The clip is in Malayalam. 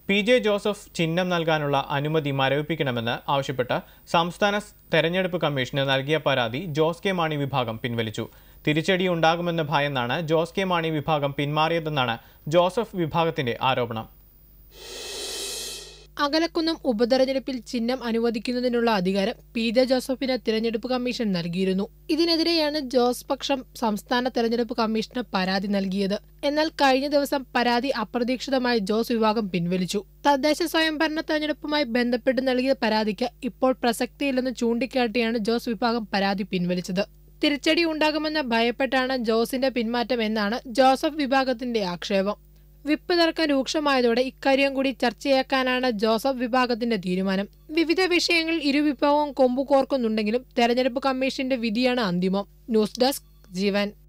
പി ജെ ജോസഫ് ചിഹ്നം നൽകാനുള്ള അനുമതി മരവിപ്പിക്കണമെന്ന് ആവശ്യപ്പെട്ട് സംസ്ഥാന തെരഞ്ഞെടുപ്പ് കമ്മീഷന് നൽകിയ പരാതി ജോസ് കെ മാണി വിഭാഗം പിൻവലിച്ചു തിരിച്ചടി ഉണ്ടാകുമെന്ന ഭയന്നാണ് ജോസ് കെ മാണി വിഭാഗം പിന്മാറിയതെന്നാണ് ജോസഫ് വിഭാഗത്തിന്റെ ആരോപണം അകലക്കുന്നം ഉപതെരഞ്ഞെടുപ്പിൽ ചിഹ്നം അനുവദിക്കുന്നതിനുള്ള അധികാരം പി ജെ ജോസഫിന് തിരഞ്ഞെടുപ്പ് കമ്മീഷൻ നൽകിയിരുന്നു ഇതിനെതിരെയാണ് ജോസ് പക്ഷം സംസ്ഥാന തെരഞ്ഞെടുപ്പ് കമ്മീഷന് പരാതി നൽകിയത് എന്നാൽ കഴിഞ്ഞ ദിവസം പരാതി അപ്രതീക്ഷിതമായി ജോസ് വിഭാഗം പിൻവലിച്ചു തദ്ദേശ സ്വയംഭരണ തെരഞ്ഞെടുപ്പുമായി ബന്ധപ്പെട്ട് നൽകിയ പരാതിക്ക് ഇപ്പോൾ പ്രസക്തിയില്ലെന്ന് ചൂണ്ടിക്കാട്ടിയാണ് ജോസ് വിഭാഗം പരാതി പിൻവലിച്ചത് തിരിച്ചടി ഉണ്ടാകുമെന്ന് ഭയപ്പെട്ടാണ് ജോസിന്റെ പിന്മാറ്റം എന്നാണ് ജോസഫ് വിഭാഗത്തിന്റെ ആക്ഷേപം വിപ്പ് തർക്കം രൂക്ഷമായതോടെ ഇക്കാര്യം കൂടി ചർച്ചയാക്കാനാണ് ജോസഫ് വിഭാഗത്തിന്റെ തീരുമാനം വിവിധ വിഷയങ്ങളിൽ ഇരുവിഭാഗവും കൊമ്പു കോർക്കുന്നുണ്ടെങ്കിലും തെരഞ്ഞെടുപ്പ് കമ്മീഷന്റെ വിധിയാണ് അന്തിമം ന്യൂസ് ഡെസ്ക് ജീവൻ